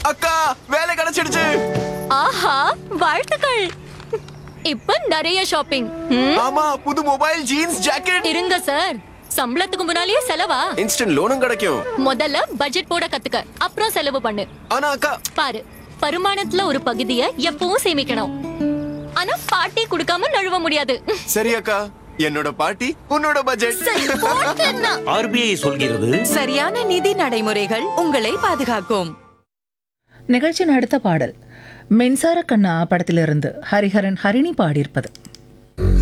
அக்கா வேலை கிடைச்சிடுச்சு ஆஹா வாழ்த்துக்கள் இப்ப நிறைய ஷாப்பிங் ம், ஆமா புது மொபைல் ஜீன்ஸ் ஜாக்கெட் இருங்க சார் சம்பளத்துக்கு முன்னாலேயே செலவா இன்ஸ்டன்ட் லோனும் கிடைக்கும் முதல்ல பட்ஜெட் போட கத்துக்க அப்புறம் செலவு பண்ணு ஆனா அக்கா பாரு வருமானத்துல ஒரு பகுதியை எப்பவும் சேமிக்கணும் ஆனா பாட்டி கொடுக்காம நழுவ முடியாது சரி அக்கா என்னோட பாட்டி உன்னோட பட்ஜெட் சரி, போட்டுன்னா. ஆர்பிஐ சொல்கிறது சரியான நிதி நடைமுறைகள் உங்களை பாதுகாக்கும் நிகழ்ச்சியின் அடுத்த பாடல் மின்சார கண்ணா படத்திலிருந்து ஹரிஹரன் ஹரிணி பாடியிருப்பது